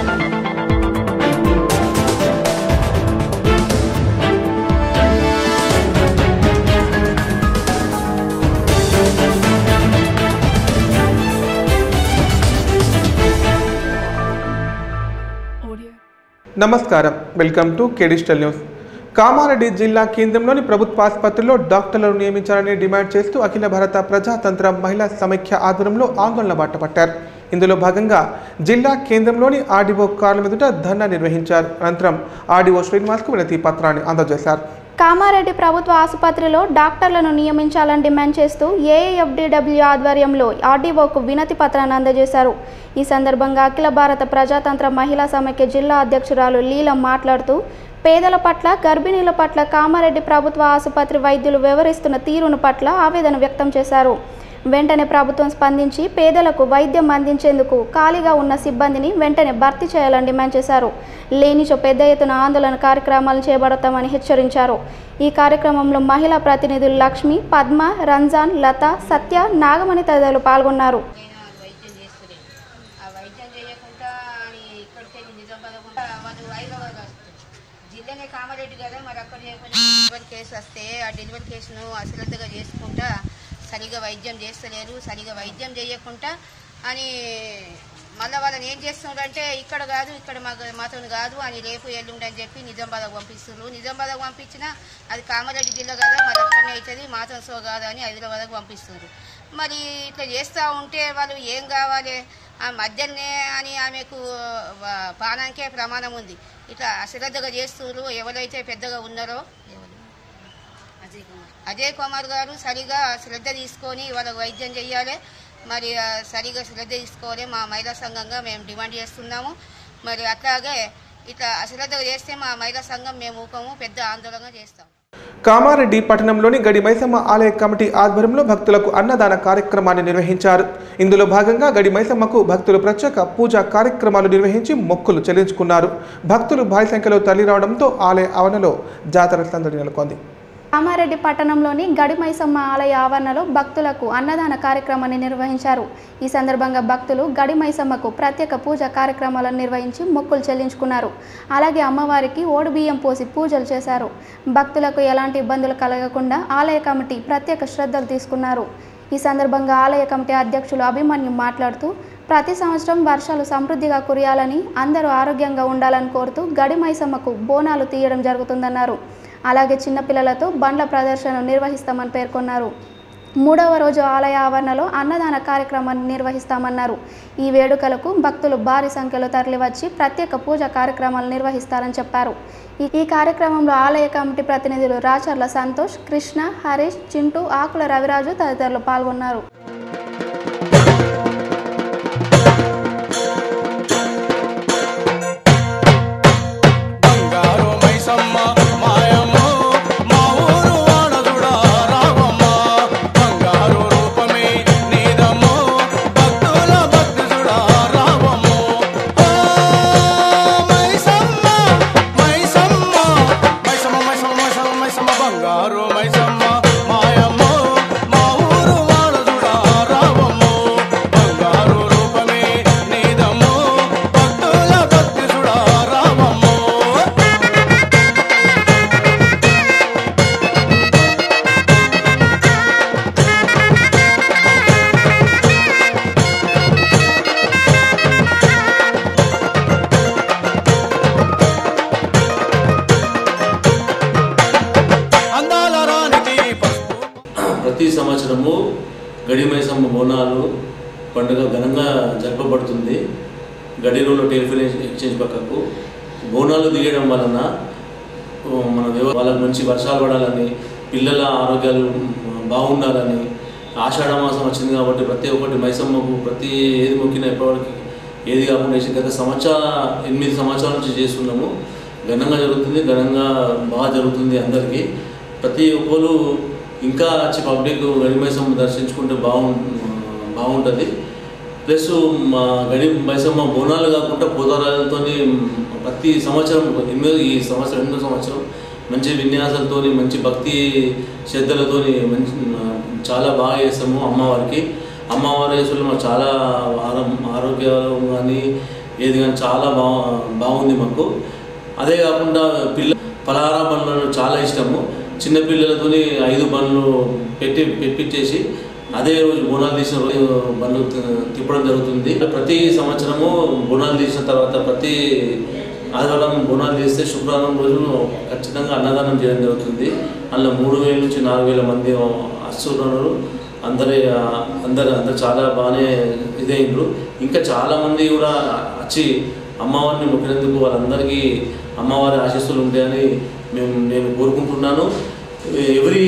నమస్కారం welcome to K digital news Kamareddy జిల్లా కేంద్రంలోని ప్రభుత్వ ఆసుపత్రిలో డాక్టర్లను నియమించాలని డిమాండ్ చేస్తూ అఖిల భారత ప్రజాతంత్ర మహిళా సమైక్య ఆధ్వర్యంలో ఆందోళన బాటపట్టారు ఇందులో భాగంగా జిల్లా కేంద్రంలోని ఆర్డీఓ కార్ల మీదుట ధర్నా నిర్వహించారు అనంతరం ఆర్డీఓ శ్రీనివాస్కు వినతి పత్రాన్ని అందజేశారు కామారెడ్డి ప్రభుత్వ ఆసుపత్రిలో డాక్టర్లను నియమించాలని డిమాండ్ చేస్తూ ఏఏఎఫ్డిడబ్ల్యూ ఆధ్వర్యంలో ఆర్డీఓకు వినతి పత్రాన్ని అందజేశారు ఈ సందర్భంగా అఖిల భారత ప్రజాతంత్ర మహిళా సమైక్య జిల్లా అధ్యక్షురాలు లీలం మాట్లాడుతూ పేదల పట్ల గర్భిణీల పట్ల కామారెడ్డి ప్రభుత్వ ఆసుపత్రి వైద్యులు వివరిస్తున్న తీరును పట్ల ఆవేదన వ్యక్తం చేశారు వెంటనే ప్రభుత్వం స్పందించి పేదలకు వైద్యం అందించేందుకు ఖాళీగా ఉన్న సిబ్బందిని వెంటనే భర్తీ చేయాలని డిమాండ్ చేశారు లేనిచో పెద్ద ఎత్తున ఆందోళన కార్యక్రమాలు చేపడతామని హెచ్చరించారు ఈ కార్యక్రమంలో మహిళా ప్రతినిధులు లక్ష్మి పద్మ రంజాన్ లత సత్య నాగమణి తదితరులు పాల్గొన్నారు నేను వైద్యం చేస్తలేదు ఆ వైద్యం చేయకుండా అని ఇక్కడికి వెళ్ళి నిజామాబాద్ కూడా వాళ్ళు హైదరాబాద్ వస్తారు జిల్లానే కామారెడ్డి కదా మరి అక్కడ చేయకుండా డెలివరీ కేసు వస్తే ఆ డెలివరీ కేసును అశ్రద్ధగా చేసుకుంటా సరిగా వైద్యం చేస్తలేరు సరిగా వైద్యం చేయకుండా అని మళ్ళీ వాళ్ళని ఏం చేస్తున్నారంటే ఇక్కడ కాదు ఇక్కడ మాకు మాతో కాదు అని రేపు ఎల్లుండి అని చెప్పి నిజామాబాద్కు పంపిస్తున్నారు నిజామాబాద్కు పంపించినా అది కామారెడ్డి జిల్లా కదా మరి అక్కడనే అవుతుంది మాతో సో కాదు అని హైదరాబాద్కు పంపిస్తున్నారు మరి ఇట్లా చేస్తూ ఉంటే వాళ్ళు ఏం కావాలి ఆ మధ్యనే అని ఆమెకు ఆ, ప్రాణానికే ప్రమాణం ఉంది ఇట్లా అశ్రద్ధగా చేస్తున్నారు ఎవరైతే పెద్దగా ఉన్నారో ఎవరు? అజయ్ కుమార్ గారు సరిగా శ్రద్ధ తీసుకొని వాళ్ళకు వైద్యం చేయాలి మరి ఆ, సరిగా శ్రద్ధ తీసుకోవాలి మా మహిళా సంఘంగా మేము డిమాండ్ చేస్తున్నాము మరి అట్లాగే ఇట్లా అశ్రద్ధగా చేస్తే మా మహిళా సంఘం మేము ఊకము పెద్ద ఆందోళన చేస్తాం కామారెడ్డి పట్టణంలోని గడి మైసమ్మ ఆలయ కమిటీ ఆధ్వర్యంలో భక్తులకు అన్నదాన కార్యక్రమాన్ని నిర్వహించారు ఇందులో భాగంగా గడి మైసమ్మకు భక్తులు ప్రత్యేక పూజా కార్యక్రమాలు నిర్వహించి మొక్కులు చెల్లించుకున్నారు భక్తులు భారీ సంఖ్యలో తరలిరావడంతో ఆలయ ఆవరణలో జాతర సందడి నెలకొంది కామారెడ్డి పట్టణంలోని గడిమైసమ్మ ఆలయ ఆవరణలో భక్తులకు అన్నదాన కార్యక్రమాన్ని నిర్వహించారు ఈ సందర్భంగా భక్తులు గడిమైసమ్మకు ప్రత్యేక పూజ కార్యక్రమాలను నిర్వహించి మొక్కులు చెల్లించుకున్నారు అలాగే అమ్మవారికి ఓడి బియ్యం పోసి పూజలు చేశారు భక్తులకు ఎలాంటి ఇబ్బందులు కలగకుండా ఆలయ కమిటీ ప్రత్యేక శ్రద్ధలు తీసుకున్నారు ఈ సందర్భంగా ఆలయ కమిటీ అధ్యక్షులు అభిమన్యు మాట్లాడుతూ ప్రతి సంవత్సరం వర్షాలు సమృద్ధిగా కురియాలని అందరూ ఆరోగ్యంగా ఉండాలని కోరుతూ గడిమైసమ్మకు బోనాలు తీయడం జరుగుతుందన్నారు అలాగే చిన్నపిల్లలతో బండ్ల ప్రదర్శన నిర్వహిస్తామని పేర్కొన్నారు మూడవ రోజు ఆలయ ఆవరణలో అన్నదాన కార్యక్రమాన్ని నిర్వహిస్తామన్నారు ఈ వేడుకలకు భక్తులు భారీ సంఖ్యలో తరలివచ్చి ప్రత్యేక పూజ కార్యక్రమాలు నిర్వహిస్తారని చెప్పారు ఈ- ఈ కార్యక్రమంలో ఆలయ కమిటీ ప్రతినిధులు రాచర్ల సంతోష్ కృష్ణ హరీష్ చింటూ ఆకుల రవిరాజు తదితరులు పాల్గొన్నారు బంగారు మైసమ్మ మాయమ్మ మా ఊరు వాడదుడా రావమ్మ బంగారు రూపమే నీదమ్మ భక్తుల భక్తుడా రావమ్మ ఓ మైసమ్మ మైసమ్మ మైసమ్మ మైసమ్మ మైసమ్మ మైసమ్మ బంగారు మైసమ్మ మాయమ్మ మా ఊరు వాడదుడా రావమ్మ బంగారు రూపమే నీదమ్మ భక్తుల భక్తుడా రావమ్మ అందాల రానికి పసుపు ప్రతి సంవత్సరము గడిమైసమ్మ బోనాలు పండుగ ఘనంగా జరపబడుతుంది గడిలోని టెలిఫోన్ ఎక్స్చేంజ్ పక్కకు బోనాలు దిగడం వలన ఆ, మన వ్యవ- వాళ్ళకి మంచి వర్షాలు పడాలని పిల్లల ఆరోగ్యాలు బాగుండాలని ఆషాఢ మాసం వచ్చింది కాబట్టి ప్రతి ఒక్కటి మైసమ్మకు ప్రతి ఏది మొక్కినా ఎప్పటివరకు ఏది కాకుండా చేసి గత సంవత్సర ఎనిమిది సంవత్సరాల నుంచి చేస్తున్నాము ఘనంగా జరుగుతుంది ఘనంగా బాగా జరుగుతుంది అందరికీ ప్రతి ఒక్కరు ఇంకా వచ్చి పబ్లిక్ గడిమైసమ్మ దర్శించుకుంటే బాగు బాగుంటుంది ప్లస్ మా గడి మైసమ్మ బోనాలు కాకుండా పోతారాలతో ప్రతి సంవత్సరం ఎనిమిదో ఈ సంవత్సరం ఎనిమిదో సంవత్సరం మంచి విన్యాసాలతోని మంచి భక్తి శ్రద్ధలతోని మంచి చాలా బాగా చేస్తాము అమ్మవారికి అమ్మవారి యేసులో మాకు చాలా ఆరో ఆరోగ్యం కానీ ఏది కానీ చాలా బా బాగుంది మాకు అదే కాకుండా పిల్ల పలహార బండ్లు చాలా ఇష్టము చిన్న పిల్లలతోని ఐదు బండ్లు పెట్టి పెట్టించేసి అదే రోజు బోనాలు తీసిన రోజు బండ్లు తి- తిప్పడం జరుగుతుంది ప్రతి సంవత్సరము బోనాలు తీసిన తర్వాత ప్రతి ఆదివారం బోనాలు తీస్తే శుక్రవారం రోజు ఖచ్చితంగా అన్నదానం చేయడం జరుగుతుంది అందులో మూడు వేల నుంచి నాలుగు వేల మంది వస్తున్నారు అందరి అందరు అందరు చాలా బాగానే ఇదైండ్రు ఇంకా చాలామంది కూడా వచ్చి అమ్మవారిని మొక్కినందుకు వాళ్ళందరికీ అమ్మవారి ఆశీస్సులు ఉంటాయని మేము నేను కోరుకుంటున్నాను ఎవ్రీ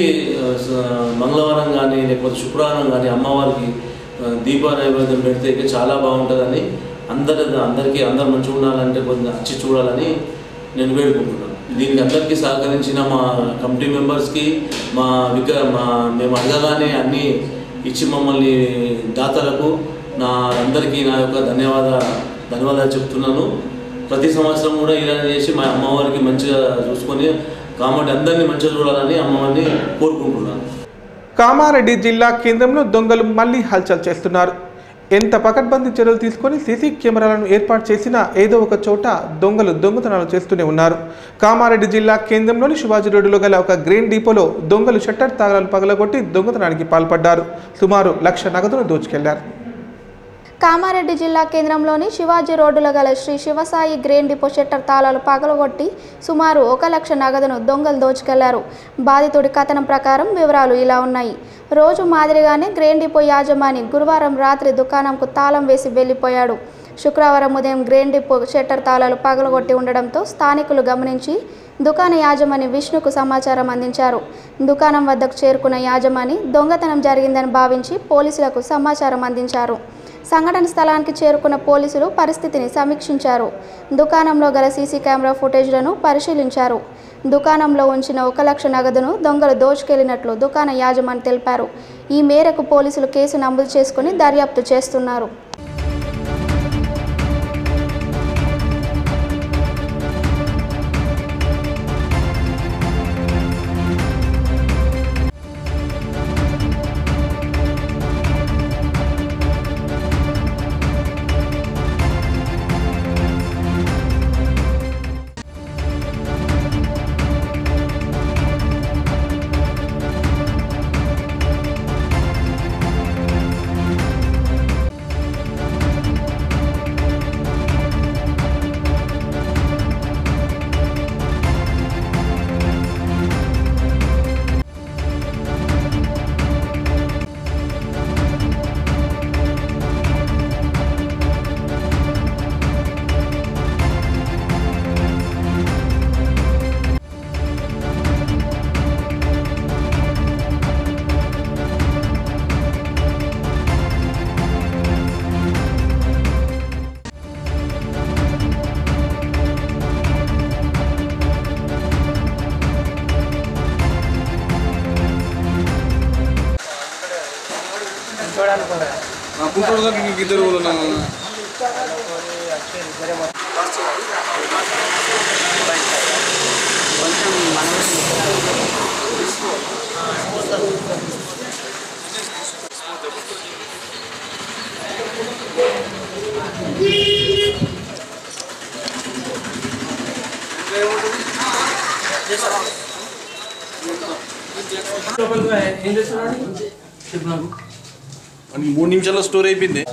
మంగళవారం కానీ లేకపోతే శుక్రవారం కానీ అమ్మవారికి ఆ, దీప నైవేద్యం పెడితే ఇక చాలా బాగుంటుందని అందరి అందరికీ అందరు మంచిగా ఉండాలంటే కొంచెం వచ్చి చూడాలని నేను వేడుకుంటున్నాను దీనికి అందరికీ సహకరించిన మా కమిటీ మెంబర్స్కి మా విక మా మేము అడగగానే అన్నీ ఇచ్చి మమ్మల్ని దాతలకు నా అందరికీ నా యొక్క ధన్యవాద ధన్యవాదాలు చెప్తున్నాను ప్రతి సంవత్సరం కూడా ఇలా చేసి మా అమ్మవారికి మంచిగా చూసుకొని కాబట్టి అందరినీ మంచిగా చూడాలని అమ్మవారిని కోరుకుంటున్నాను కామారెడ్డి జిల్లా కేంద్రంలో దొంగలు మళ్లీ హల్చల్ చేస్తున్నారు ఎంత పకడ్బందీ చర్యలు తీసుకొని సీసీ కెమెరాలను ఏర్పాటు చేసినా ఏదో ఒక చోట దొంగలు దొంగతనాలు చేస్తూనే ఉన్నారు కామారెడ్డి జిల్లా కేంద్రంలోని శివాజీ రోడ్డులో గల ఒక గ్రెయిన్ డిపోలో దొంగలు షట్టర్ తాళాలు పగలగొట్టి దొంగతనానికి పాల్పడ్డారు సుమారు లక్ష నగదును దోచుకెళ్లారు కామారెడ్డి జిల్లా కేంద్రంలోని శివాజీ రోడ్డులో గల Shri Shivasai grain depot shutter తాళాలు పగలగొట్టి సుమారు ఒక లక్ష నగదును దొంగలు దోచుకెళ్లారు బాధితుడి కథనం ప్రకారం వివరాలు ఇలా ఉన్నాయి రోజు మాదిరిగానే గ్రేన్ డిపో యాజమాని గురువారం రాత్రి దుకాణంకు తాళం వేసి వెళ్లిపోయాడు శుక్రవారం ఉదయం గ్రేన్ డిపో షట్టర్ తాళాలు పగలగొట్టి ఉండడంతో స్థానికులు గమనించి దుకాణ యాజమాని విష్ణుకు సమాచారం అందించారు దుకాణం వద్దకు చేరుకున్న యాజమాని దొంగతనం జరిగిందని భావించి పోలీసులకు సమాచారం అందించారు సంఘటన స్థలానికి చేరుకున్న పోలీసులు పరిస్థితిని సమీక్షించారు దుకాణంలో గల సీసీ కెమెరా ఫుటేజ్లను పరిశీలించారు దుకాణంలో ఉంచిన ఒక లక్ష నగదును దొంగలు దోచుకెళ్లినట్లు దుకాణ యాజమాని తెలిపారు ఈ మేరకు పోలీసులు కేసు నమోదు చేసుకుని దర్యాప్తు చేస్తున్నారు కుంటుడు దాకా ఇంక ఇద్దరు ఉన్నాను మనకి మూడు నిమిషాల్లో స్టోర్ అయిపోయింది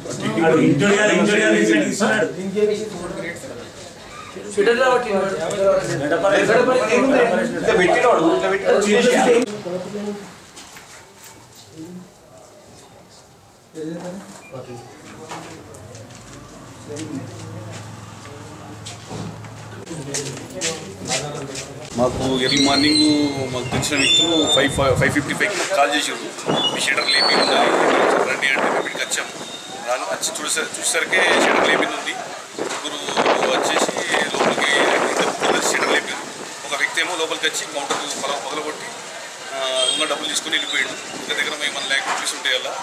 మాకు ఎర్లీ మార్నింగ్ మాకు తెలిసిన వ్యక్తులు five five fifty five call చేసారు మీ షటర్ లేపి ఉన్నది రండి అంటే మేము ఇక్కడికి వచ్చాము రాను వచ్చి చూసే చూసేసరికి షటర్ లేపింది ఉంది ముగ్గురు వచ్చేసి లోపలికి ఇద్దరు ముగ్గురు వచ్చి షటర్ లేపారు ఒక వ్యక్తి ఏమో లోపలికి వచ్చి కౌంటర్ పొల పగలగొట్టి ఆ, ఉన్న డబ్బులు తీసుకొని వెళ్ళిపోయాడు ఒక దగ్గర మేము వన్ ల్యాక్ రూపీస్ ఉంటాయి అలా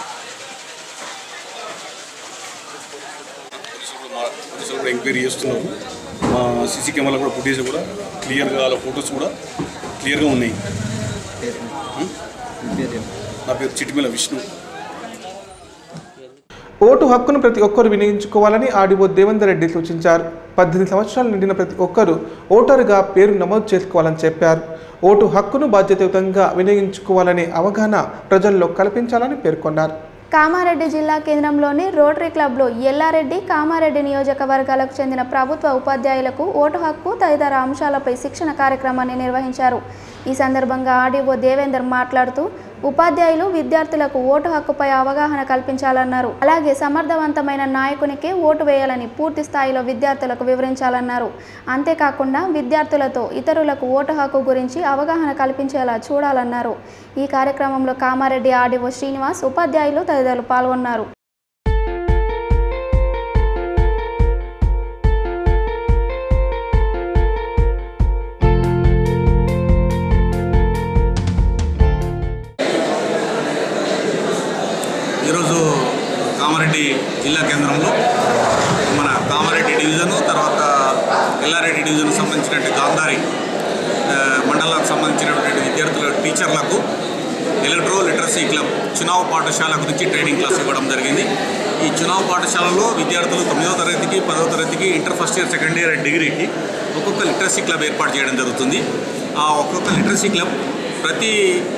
పోలీసులు కూడా మా పోలీసులు కూడా ఎంక్వైరీ చేస్తున్నారు మా సీసీ కెమెరా కూడా ఫుటేజ్ కూడా క్లియర్గా వాళ్ళ ఫొటోస్ కూడా క్లియర్గా ఉన్నాయి ఉం? నా పేరు చిటిమిల విష్ణు ఓటు హక్కును ప్రతి ఒక్కరూ వినియోగించుకోవాలని ఆడిఓ దేవేందర్ రెడ్డి సూచించారు పద్దెనిమిది సంవత్సరాలు నిండిన ప్రతి ఒక్కరూ ఓటరుగా పేరు నమోదు చేసుకోవాలని చెప్పారు ఓటు హక్కును బాధ్యతాయుతంగా వినియోగించుకోవాలనే అవగాహన ప్రజల్లో కల్పించాలని పేర్కొన్నారు కామారెడ్డి జిల్లా కేంద్రంలోని రోటరీ క్లబ్లో ఎల్లారెడ్డి కామారెడ్డి నియోజకవర్గాలకు చెందిన ప్రభుత్వ ఉపాధ్యాయులకు ఓటు హక్కు తదితర అంశాలపై శిక్షణ కార్యక్రమాన్ని నిర్వహించారు ఈ సందర్భంగా ఆర్డీఓ దేవేందర్ మాట్లాడుతూ ఉపాధ్యాయులు విద్యార్థులకు ఓటు హక్కుపై అవగాహన కల్పించాలన్నారు అలాగే సమర్థవంతమైన నాయకునికే ఓటు వేయాలని పూర్తి స్థాయిలో విద్యార్థులకు వివరించాలన్నారు అంతేకాకుండా విద్యార్థులతో ఇతరులకు ఓటు హక్కు గురించి అవగాహన కల్పించేలా చూడాలన్నారు ఈ కార్యక్రమంలో కామారెడ్డి ఆర్డీఓ శ్రీనివాస్ ఉపాధ్యాయులు తదితరులు పాల్గొన్నారు ఈరోజు కామారెడ్డి జిల్లా కేంద్రంలో మన కామారెడ్డి డివిజను తర్వాత ఎల్లారెడ్డి డివిజన్ సంబంధించినటువంటి గాంధారి ఆ, మండలానికి సంబంధించినటువంటి విద్యార్థుల టీచర్లకు ఎలక్ట్రో లిటరసీ క్లబ్ చునావ్ పాఠశాల గురించి ట్రైనింగ్ క్లాస్ ఇవ్వడం జరిగింది ఈ చునావ్ పాఠశాలలో విద్యార్థులు తొమ్మిదవ తరగతికి పదవ తరగతికి inter first year second year and డిగ్రీకి ఒక్కొక్క లిటరసీ క్లబ్ ఏర్పాటు చేయడం జరుగుతుంది ఆ ఒక్కొక్క లిటరసీ క్లబ్ ప్రతి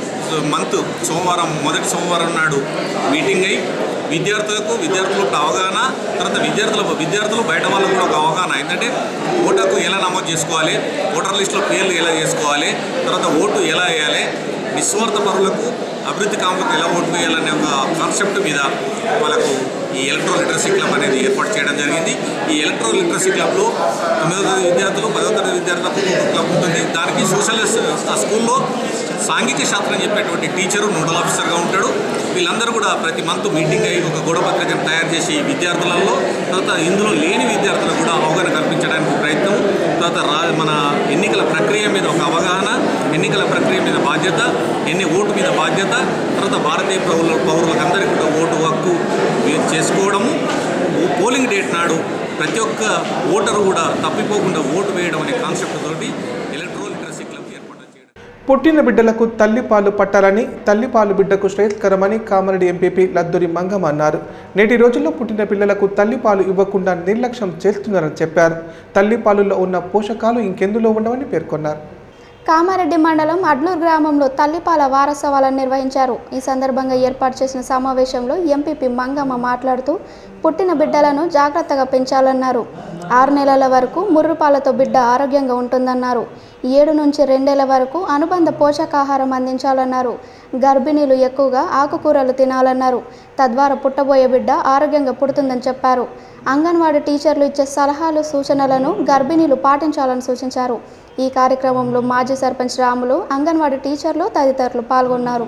మంత్ సోమవారం మొదటి సోమవారం నాడు మీటింగ్ అయి విద్యార్థులకు విద్యార్థులకు అవగాహన తర్వాత విద్యార్థుల విద్యార్థులు బయట వాళ్ళకు కూడా ఒక అవగాహన ఏంటంటే ఓటకు ఎలా నమోదు చేసుకోవాలి ఓటర్ లిస్టులో పేర్లు ఎలా చేసుకోవాలి తర్వాత ఓటు ఎలా వేయాలి నిస్వార్థ పరులకు అభివృద్ధి కాములకు ఎలా ఓటు వేయాలనే ఒక కాన్సెప్ట్ మీద వాళ్ళకు ఈ ఎలక్ట్రో లిటరసీ క్లబ్ అనేది ఏర్పాటు చేయడం జరిగింది ఈ ఎలక్ట్రో లిటరసీ క్లబ్లో తొమ్మిదో తరగతి విద్యార్థులు పదో తరగతి విద్యార్థులకు ఒక క్లబ్ ఉంటుంది దానికి సోషల్ ఆ స్కూల్లో సాంఘిక శాస్త్రం చెప్పేటువంటి టీచరు నోడల్ ఆఫీసర్గా ఉంటాడు వీళ్ళందరూ కూడా ప్రతి మంత్ మీటింగ్ అయ్యి ఒక గోడ పత్రికను తయారు చేసి విద్యార్థులలో తర్వాత ఇందులో లేని విద్యార్థులకు కూడా అవగాహన కల్పించడానికి ప్రయత్నం తర్వాత రా మన ఎన్నికల ప్రక్రియ మీద ఒక అవగాహన ఎన్నికల ప్రక్రియ మీద బాధ్యత ఎన్ని ఓటు మీద బాధ్యత తర్వాత భారతీయ పౌరుల పౌరులకందరికీ కూడా ఓటు హక్కు వీ- చేసుకోవడము పోలింగ్ డేట్ నాడు ప్రతి ఒక్క ఓటరు కూడా తప్పిపోకుండా ఓటు వేయడం అనే కాన్సెప్ట్ తోటి ఎలక్ట్రో లిటరసీ క్లబ్ ఏర్పాటు చేయడం పుట్టిన బిడ్డలకు తల్లిపాలు పట్టాలని తల్లిపాలు బిడ్డకు శ్రేయస్కరమని కామారెడ్డి ఎంపీపీ లద్దూరి మంగమ్మ అన్నారు నేటి రోజుల్లో పుట్టిన పిల్లలకు తల్లిపాలు ఇవ్వకుండా నిర్లక్ష్యం చేస్తున్నారని చెప్పారు తల్లిపాలులో ఉన్న పోషకాలు ఇంకెందులో ఉండవని పేర్కొన్నారు కామారెడ్డి మండలం అడ్నూర్ గ్రామంలో తల్లిపాల వారోత్సవాలను నిర్వహించారు ఈ సందర్భంగా ఏర్పాటు చేసిన సమావేశంలో ఎంపీపీ మంగమ్మ మాట్లాడుతూ పుట్టిన బిడ్డలను జాగ్రత్తగా పెంచాలన్నారు ఆరు నెలల వరకు ముర్రుపాలతో బిడ్డ ఆరోగ్యంగా ఉంటుందన్నారు ఏడు నుంచి రెండేళ్ల వరకు అనుబంధ పోషకాహారం అందించాలన్నారు గర్భిణీలు ఎక్కువగా ఆకుకూరలు తినాలన్నారు తద్వారా పుట్టబోయే బిడ్డ ఆరోగ్యంగా పుడుతుందని చెప్పారు అంగన్వాడీ టీచర్లు ఇచ్చే సలహాలు సూచనలను గర్భిణీలు పాటించాలని సూచించారు ఈ కార్యక్రమంలో మాజీ సర్పంచ్ రాములు అంగన్వాడీ టీచర్లు తదితరులు పాల్గొన్నారు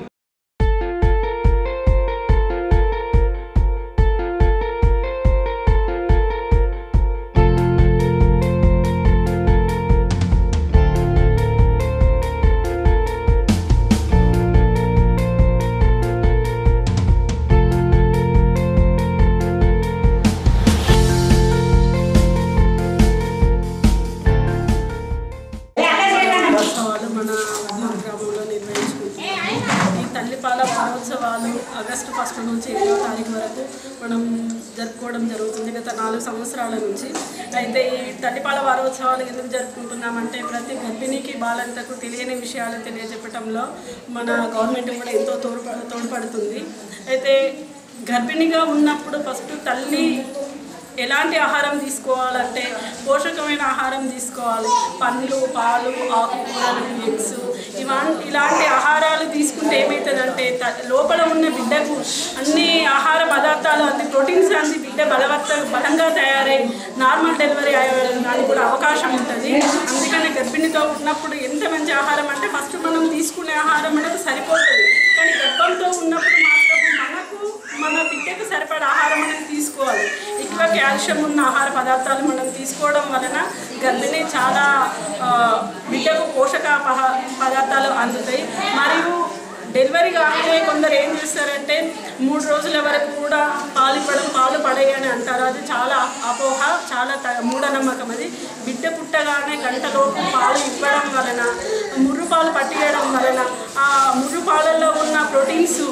వారోత్సవాలు మన అడ్నూరు గ్రామంలో నిర్వహించుకుంటున్నాము ఈ తల్లిపాల వారోత్సవాలు ఆగస్టు ఫస్ట్ నుంచి ఏడవ తారీఖు వరకు మనం జరుపుకోవడం జరుగుతుంది గత నాలుగు సంవత్సరాల నుంచి అయితే ఈ తల్లిపాల వారోత్సవాలు ఎందుకు జరుపుకుంటున్నామంటే ప్రతి గర్భిణీకి బాలంతకు తెలియని విషయాలు తెలియజెప్పడంలో మన గవర్నమెంట్ కూడా ఎంతో తోడ్ప తోడ్పడుతుంది అయితే గర్భిణిగా ఉన్నప్పుడు ఫస్ట్ తల్లి ఎలాంటి ఆహారం తీసుకోవాలంటే పోషకమైన ఆహారం తీసుకోవాలి పండ్లు పాలు ఆకుకూరలు ఎగ్స్ ఇవన్ ఇలాంటి ఆహారాలు తీసుకుంటే ఏమవుతుందంటే త- లోపల ఉన్న బిడ్డకు అన్ని ఆహార పదార్థాలు అన్ని ప్రోటీన్స్ అంది బిడ్డ బలవర్త బలంగా తయారై నార్మల్ డెలివరీ అయ్యడానికి కూడా అవకాశం ఉంటుంది అందుకని గర్భిణితో ఉన్నప్పుడు ఎంత మంచి ఆహారం అంటే ఫస్ట్ మనం తీసుకునే ఆహారం అనేది సరిపోతుంది కానీ గర్భంతో ఉన్నప్పుడు మాత్రం మనకు మన బిడ్డకు సరిపడా ఆహారం అనేది తీసుకోవాలి ఎక్కువ కాల్షియం ఉన్న ఆహార పదార్థాలు మనం తీసుకోవడం వలన గర్భిణి చాలా ఆ, బిడ్డకు పోషక పహ- పదార్థాలు అందుతాయి మరియు డెలివరీ కాగానే కొందరు ఏం చేస్తారంటే మూడు రోజుల వరకు కూడా పాలు ఇవ్వడం పాలు పడేయి అని అంటారు అది చాలా అపోహ చాలా త- మూఢనమ్మకం అది బిడ్డ పుట్టగానే గంటలోపు పాలు ఇవ్వడం వలన ముర్రు పాలు పట్టియడం వలన ఆ ముర్రు పాలల్లో ఉన్న ప్రోటీన్స్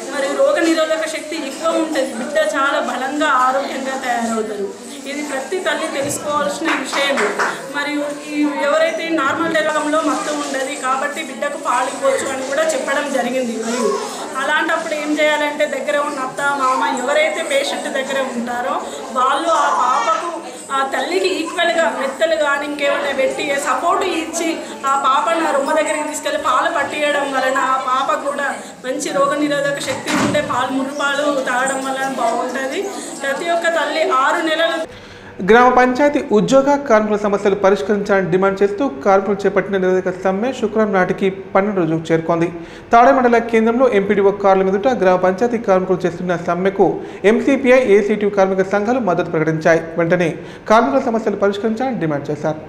మరి రోగ నిరోధక శక్తి ఎక్కువ ఉంటుంది బిడ్డ చాలా బలంగా ఆరోగ్యంగా తయారవుతారు ఇది ప్రతి తల్లి తెలుసుకోవాల్సిన విషయం మరియు ఈ ఎవరైతే నార్మల్ డెలగంలో మత్తు ఉండదు కాబట్టి బిడ్డకు పాలు ఇవ్వచ్చు అని కూడా చెప్పడం జరిగింది మరియు అలాంటప్పుడు ఏం చేయాలంటే దగ్గర ఉన్న అత్త మామ ఎవరైతే పేషెంట్ దగ్గర ఉంటారో వాళ్ళు ఆ పాపకు ఆ తల్లికి ఈక్వల్గా మెత్తలు కానీ ఇంకేమైనా పెట్టి సపోర్ట్ ఇచ్చి ఆ పాపను ఆ రొమ్మ దగ్గరికి తీసుకెళ్ళి పాలు పట్టియడం వలన ఆ పాప కూడా మంచి రోగ నిరోధక శక్తి ఉండే పాలు మురు పాలు తాగడం వలన బాగుంటుంది ప్రతి ఒక్క తల్లి ఆరు నెలలు గ్రామ పంచాయతీ ఉద్యోగ కార్మికుల సమస్యలు పరిష్కరించాలని డిమాండ్ చేస్తూ కార్మికులు చేపట్టిన నిరోధక సమ్మె శుక్రవారం నాటికి పన్నెండు రోజులకు చేరుకుంది తాడే మండల కేంద్రంలో ఎంపీడీఓ కార్ల మీదుట గ్రామ పంచాయతీ కార్మికులు చేస్తున్న సమ్మెకు ఎంసీపీఐ ఏసీటీ కార్మిక సంఘాలు మద్దతు ప్రకటించాయి వెంటనే కార్మికుల సమస్యలు పరిష్కరించాలని డిమాండ్ చేశారు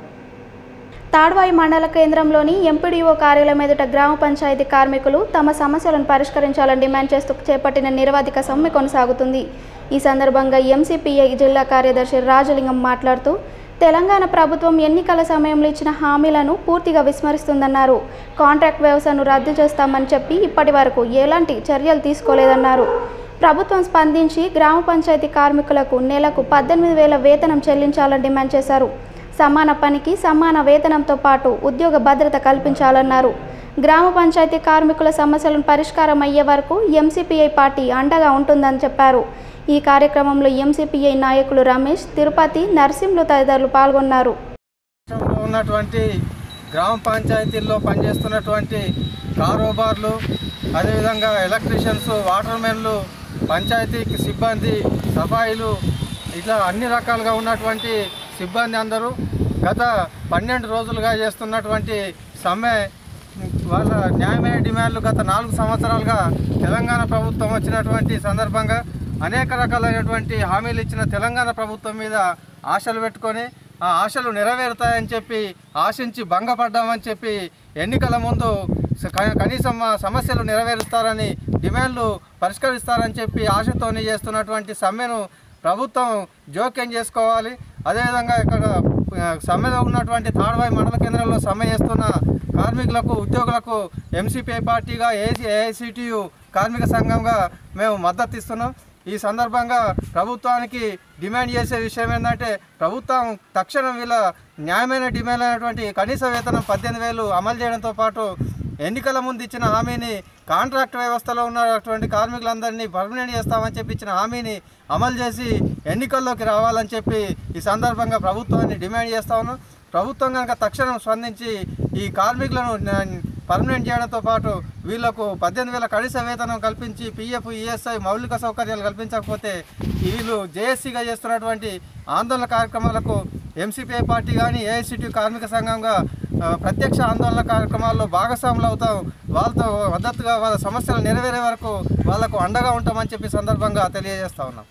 తాడ్వాయి మండల కేంద్రంలోని ఎంపీడీఓ కార్యాలయం ఎదుట గ్రామ పంచాయతీ కార్మికులు తమ సమస్యలను పరిష్కరించాలని డిమాండ్ చేస్తూ చేపట్టిన నిరవధిక సమ్మె కొనసాగుతుంది ఈ సందర్భంగా ఎంసీపీఐ జిల్లా కార్యదర్శి రాజలింగం మాట్లాడుతూ తెలంగాణ ప్రభుత్వం ఎన్నికల సమయంలో ఇచ్చిన హామీలను పూర్తిగా విస్మరిస్తుందన్నారు కాంట్రాక్ట్ వ్యవస్థను రద్దు చేస్తామని చెప్పి ఇప్పటి వరకు ఎలాంటి చర్యలు తీసుకోలేదన్నారు ప్రభుత్వం స్పందించి గ్రామ పంచాయతీ కార్మికులకు నెలకు పద్దెనిమిది వేల వేతనం చెల్లించాలని డిమాండ్ చేశారు సమాన పనికి సమాన వేతనంతో పాటు ఉద్యోగ భద్రత కల్పించాలన్నారు గ్రామ పంచాయతీ కార్మికుల సమస్యలను పరిష్కారం అయ్యే వరకు ఎంసీపీఐ పార్టీ అండగా ఉంటుందని చెప్పారు ఈ కార్యక్రమంలో ఎంసీపీఐ నాయకులు రమేష్ తిరుపతి నర్సింహులు తదితరులు పాల్గొన్నారు రాష్ట్రంలో ఉన్నటువంటి గ్రామ పంచాయతీల్లో పనిచేస్తున్నటువంటి కారోబార్లు అదేవిధంగా ఎలక్ట్రీషియన్స్ వాటర్మెన్లు పంచాయతీకి సిబ్బంది సఫాయిలు ఇట్లా అన్ని రకాలుగా ఉన్నటువంటి సిబ్బంది అందరూ గత పన్నెండు రోజులుగా చేస్తున్నటువంటి సమ్మె వాళ్ళ న్యాయమైన డిమాండ్లు గత నాలుగు సంవత్సరాలుగా తెలంగాణ ప్రభుత్వం వచ్చినటువంటి సందర్భంగా అనేక రకాలైనటువంటి హామీలు ఇచ్చిన తెలంగాణ ప్రభుత్వం మీద ఆశలు పెట్టుకొని ఆ ఆశలు నెరవేరుతాయని చెప్పి ఆశించి భంగపడ్డామని చెప్పి ఎన్నికల ముందు స- క- కనీసం మా సమస్యలు నెరవేరుస్తారని డిమాండ్లు పరిష్కరిస్తారని చెప్పి ఆశతోని చేస్తున్నటువంటి సమ్మెను ప్రభుత్వం జోక్యం చేసుకోవాలి అదేవిధంగా ఇక్కడ ఆ, సమ్మెలో ఉన్నటువంటి తాడవాయి మండల కేంద్రంలో సమ్మె చేస్తున్న కార్మికులకు ఉద్యోగులకు ఎంసీపీఐ పార్టీగా ఏసీ ఏఐసిటియు కార్మిక సంఘంగా మేము మద్దతు ఇస్తున్నాం ఈ సందర్భంగా ప్రభుత్వానికి డిమాండ్ చేసే విషయం ఏంటంటే ప్రభుత్వం తక్షణం వీళ్ళ న్యాయమైన డిమాండ్ అయినటువంటి కనీస వేతనం పద్దెనిమిది వేలు అమలు చేయడంతో పాటు ఎన్నికల ముందు ఇచ్చిన హామీని కాంట్రాక్ట్ వ్యవస్థలో ఉన్నటువంటి కార్మికులందరినీ పర్మనెంట్ చేస్తామని చెప్పి ఇచ్చిన హామీని అమలు చేసి ఎన్నికల్లోకి రావాలని చెప్పి ఈ సందర్భంగా ప్రభుత్వాన్ని డిమాండ్ చేస్తా ఉన్నాం ప్రభుత్వం కనుక తక్షణం స్పందించి ఈ కార్మికులను న- పర్మనెంట్ చేయడంతో పాటు వీళ్లకు పద్దెనిమిది వేల కనీస వేతనం కల్పించి పిఎఫ్ ఈఎస్ఐ మౌలిక సౌకర్యాలు కల్పించకపోతే వీళ్ళు జేఏసీగా చేస్తున్నటువంటి ఆందోళన కార్యక్రమాలకు ఎంసీపీఐ పార్టీ కానీ ఏఐసిటి కార్మిక సంఘంగా ఆ, ప్రత్యక్ష ఆందోళన కార్యక్రమాల్లో భాగస్వాములు అవుతాం వాళ్ళతో మద్దతుగా వాళ్ళ సమస్యలు నెరవేరే వరకు వాళ్ళకు అండగా ఉంటామని చెప్పి సందర్భంగా తెలియజేస్తా ఉన్నాం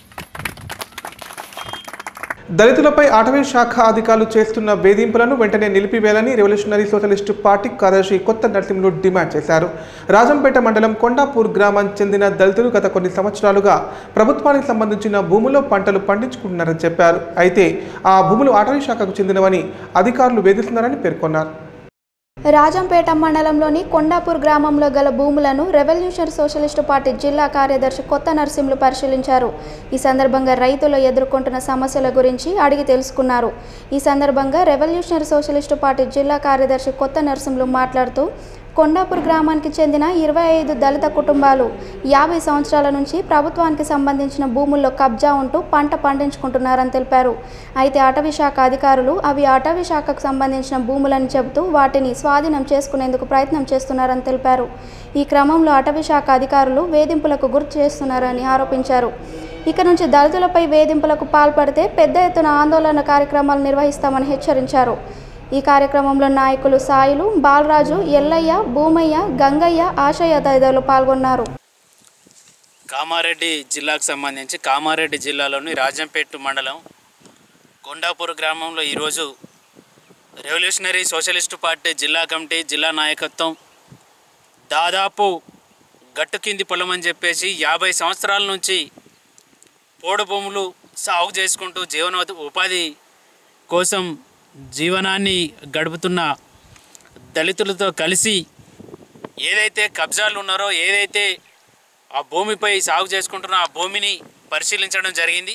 దళితులపై అటవీ శాఖ అధికారులు చేస్తున్న వేధింపులను వెంటనే నిలిపివేయాలని రెవల్యూషనరీ సోషలిస్టు పార్టీ కార్యదర్శి కొత్త నరసింహులు డిమాండ్ చేశారు రాజంపేట మండలం కొండాపూర్ గ్రామానికి చెందిన దళితులు గత కొన్ని సంవత్సరాలుగా ప్రభుత్వానికి సంబంధించిన భూముల్లో పంటలు పండించుకుంటున్నారని చెప్పారు అయితే ఆ భూములు అటవీ శాఖకు చెందినవని అధికారులు వేధిస్తున్నారని పేర్కొన్నారు రాజంపేట మండలంలోని కొండాపూర్ గ్రామంలో గల భూములను రెవల్యూషన్ సోషలిస్టు పార్టీ జిల్లా కార్యదర్శి కొత్త నరసింహులు పరిశీలించారు ఈ సందర్భంగా రైతులు ఎదుర్కొంటున్న సమస్యల గురించి అడిగి తెలుసుకున్నారు ఈ సందర్భంగా రెవల్యూషనరీ సోషలిస్టు పార్టీ జిల్లా కార్యదర్శి కొత్త నరసింహులు మాట్లాడుతూ కొండాపూర్ గ్రామానికి చెందిన ఇరవై ఐదు దళిత కుటుంబాలు యాభై సంవత్సరాల నుంచి ప్రభుత్వానికి సంబంధించిన భూముల్లో కబ్జా ఉంటూ పంట పండించుకుంటున్నారని తెలిపారు అయితే అటవీ శాఖ అధికారులు అవి అటవీ శాఖకు సంబంధించిన భూములని చెబుతూ వాటిని స్వాధీనం చేసుకునేందుకు ప్రయత్నం చేస్తున్నారని తెలిపారు ఈ క్రమంలో అటవీ శాఖ అధికారులు వేధింపులకు గుర్తు చేస్తున్నారని ఆరోపించారు ఇక నుంచి దళితులపై వేధింపులకు పాల్పడితే పెద్ద ఎత్తున ఆందోళన కార్యక్రమాలు నిర్వహిస్తామని హెచ్చరించారు ఈ కార్యక్రమంలో నాయకులు సాయిలు బాలరాజు ఎల్లయ్య భూమయ్య గంగయ్య ఆశయ్య తదితరులు పాల్గొన్నారు కామారెడ్డి జిల్లాకు సంబంధించి కామారెడ్డి జిల్లాలోని రాజంపేట మండలం కొండాపూర్ గ్రామంలో ఈరోజు రెవల్యూషనరీ సోషలిస్టు పార్టీ జిల్లా కమిటీ జిల్లా నాయకత్వం దాదాపు గట్టు కింది పొలం అని చెప్పేసి యాభై సంవత్సరాల నుంచి పోడు భూములు సాగు చేసుకుంటూ జీవన ఉపాధి కోసం జీవనాన్ని గడుపుతున్న దళితులతో కలిసి ఏదైతే కబ్జాలు ఉన్నారో ఏదైతే ఆ భూమిపై సాగు చేసుకుంటున్న ఆ భూమిని పరిశీలించడం జరిగింది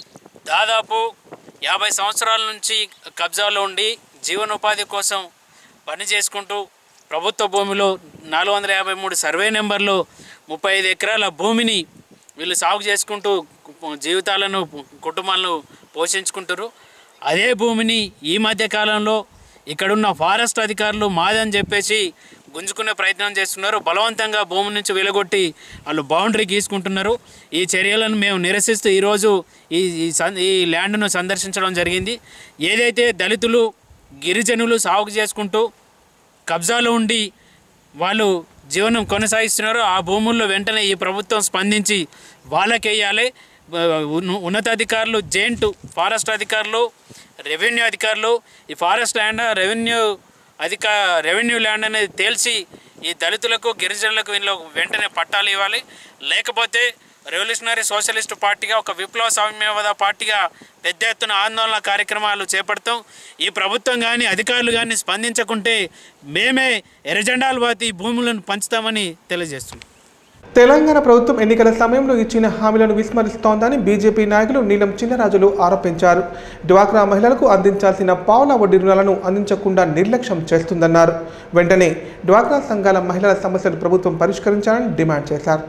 దాదాపు యాభై సంవత్సరాల నుంచి కబ్జాలో ఉండి జీవనోపాధి కోసం పని చేసుకుంటూ ప్రభుత్వ భూమిలో నాలుగు వందల యాభై మూడు సర్వే నెంబర్లో ముప్పై ఐదు ఎకరాల భూమిని వీళ్ళు సాగు చేసుకుంటూ జీవితాలను కుటుంబాలను పోషించుకుంటారు అదే భూమిని ఈ మధ్య కాలంలో ఇక్కడున్న ఫారెస్ట్ అధికారులు మాదని చెప్పేసి గుంజుకునే ప్రయత్నం చేస్తున్నారు బలవంతంగా భూమి నుంచి వెలగొట్టి వాళ్ళు బౌండరీ గీసుకుంటున్నారు ఈ చర్యలను మేము నిరసిస్తూ ఈరోజు ఈ ఈ సం- ఈ ల్యాండ్ను సందర్శించడం జరిగింది ఏదైతే దళితులు గిరిజనులు సాగు చేసుకుంటూ కబ్జాలో ఉండి వాళ్ళు జీవనం కొనసాగిస్తున్నారో ఆ భూముల్లో వెంటనే ఈ ప్రభుత్వం స్పందించి వాళ్ళకేయాలి ఉన్న- ఉన్నతాధికారులు జెయింట్ ఫారెస్ట్ అధికారులు రెవెన్యూ అధికారులు ఈ ఫారెస్ట్ ల్యాండ్ రెవెన్యూ అధిక రెవెన్యూ ల్యాండ్ అనేది తేల్చి ఈ దళితులకు గిరిజనులకు వీళ్ళు వెంటనే పట్టాలు ఇవ్వాలి లేకపోతే రెవల్యూషనరీ సోషలిస్ట్ పార్టీగా ఒక విప్లవ సామ్యవాద పార్టీగా పెద్ద ఎత్తున ఆందోళన కార్యక్రమాలు చేపడతాం ఈ ప్రభుత్వం కానీ అధికారులు కానీ స్పందించకుంటే మేమే ఎర్రజెండాలు బాతి ఈ భూములను పంచుతామని తెలియజేస్తున్నాం తెలంగాణ ప్రభుత్వం ఎన్నికల సమయంలో ఇచ్చిన హామీలను విస్మరిస్తోందని బీజేపీ నాయకులు నీలం చిన్నరాజులు ఆరోపించారు డ్వాక్రా మహిళలకు అందించాల్సిన పావుల వడ్డీ రుణాలను అందించకుండా నిర్లక్ష్యం చేస్తుందన్నారు వెంటనే డ్వాక్రా సంఘాల మహిళల సమస్యలు ప్రభుత్వం పరిష్కరించాలని డిమాండ్ చేశారు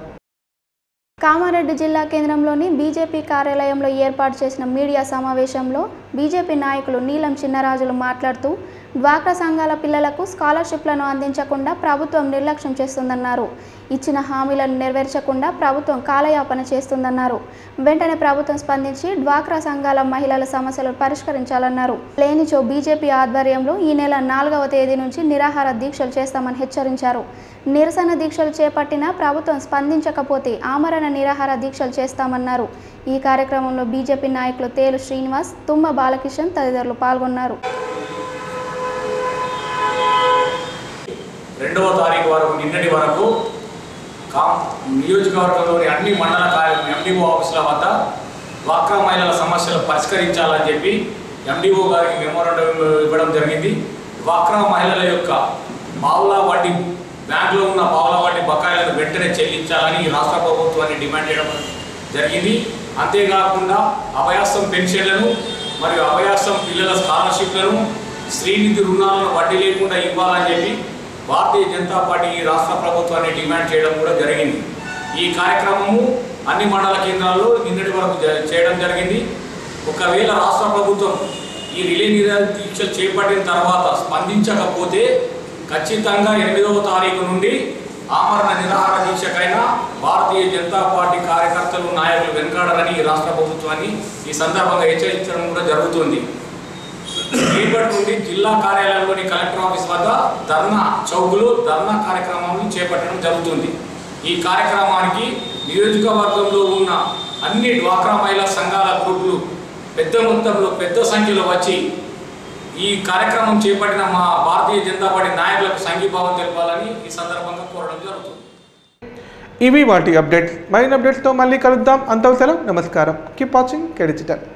కామారెడ్డి జిల్లా కేంద్రంలోని బీజేపీ కార్యాలయంలో ఏర్పాటు చేసిన మీడియా సమావేశంలో బీజేపీ నాయకులు నీలం చిన్నరాజులు మాట్లాడుతూ డ్వాక్రా సంఘాల పిల్లలకు స్కాలర్షిప్లను అందించకుండా ప్రభుత్వం నిర్లక్ష్యం చేస్తుందన్నారు ఇచ్చిన హామీలను నెరవేర్చకుండా ప్రభుత్వం కాలయాపన చేస్తుందన్నారు వెంటనే ప్రభుత్వం స్పందించి డ్వాక్రా సంఘాల మహిళల సమస్యలను పరిష్కరించాలన్నారు లేనిచో బీజేపీ ఆధ్వర్యంలో ఈ నెల నాలుగవ తేదీ నుంచి నిరాహార దీక్షలు చేస్తామని హెచ్చరించారు నిరసన దీక్షలు చేపట్టినా ప్రభుత్వం స్పందించకపోతే ఆమరణ నిరాహార దీక్షలు చేస్తామన్నారు ఈ కార్యక్రమంలో బీజేపీ నాయకులు తేలు శ్రీనివాస్ తుమ్మ బాలకిషన్ తదితరులు పాల్గొన్నారు రెండవ తారీఖు వరకు నిన్నటి వరకు కా నియోజకవర్గంలోని అన్ని మండల కార్య ఎండిఓ ఆఫీసుల వద్ద డ్వాక్రా మహిళల సమస్యలు పరిష్కరించాలని చెప్పి ఎండిఓ గారికి మెమోరాండం ఇవ్వడం జరిగింది డ్వాక్రా మహిళల యొక్క పావులా వడ్డీ బ్యాంకులో ఉన్న పావులా వడ్డీ బకాయిలను వెంటనే చెల్లించాలని ఈ రాష్ట్ర ప్రభుత్వాన్ని డిమాండ్ చేయడం జరిగింది అంతేకాకుండా అభయాస్తం పెన్షన్లను మరియు అభయాస్తం పిల్లల స్కాలర్షిప్లను శ్రీనిధి రుణాలను వడ్డీ లేకుండా ఇవ్వాలని చెప్పి భారతీయ జనతా పార్టీ ఈ రాష్ట్ర ప్రభుత్వాన్ని డిమాండ్ చేయడం కూడా జరిగింది ఈ కార్యక్రమము అన్ని మండల కేంద్రాల్లో నిన్నటి వరకు జ- చేయడం జరిగింది ఒకవేళ రాష్ట్ర ప్రభుత్వం ఈ రిలే నిరాహార దీక్ష చేపట్టిన తర్వాత స్పందించకపోతే ఖచ్చితంగా ఎనిమిదవ తారీఖు నుండి ఆమరణ నిరాహార దీక్షకైనా భారతీయ జనతా పార్టీ కార్యకర్తలు నాయకులు వెనకాడరని ఈ రాష్ట్ర ప్రభుత్వాన్ని ఈ సందర్భంగా హెచ్చరించడం కూడా జరుగుతుంది రేపటి నుండి జిల్లా కార్యాలయంలోని కలెక్టర్ ఆఫీస్ వద్ద ధర్నా చౌకులో ధర్నా కార్యక్రమాన్ని చేపట్టడం జరుగుతుంది ఈ కార్యక్రమానికి నియోజకవర్గంలో ఉన్న అన్ని డ్వాక్రా మహిళా సంఘాల గ్రూపులు పెద్ద మొత్తంలో పెద్ద సంఖ్యలో వచ్చి ఈ కార్యక్రమం చేపట్టిన మా భారతీయ జనతా పార్టీ నాయకులకు సంఘీభావం తెలపాలని ఈ సందర్భంగా కోరడం జరుగుతుంది ఇవి వాటి అప్డేట్స్ మరిన్ని అప్డేట్స్తో మళ్ళీ కలుద్దాం అంతవసరం నమస్కారం కీప్ వాచింగ్ కెడిజిటల్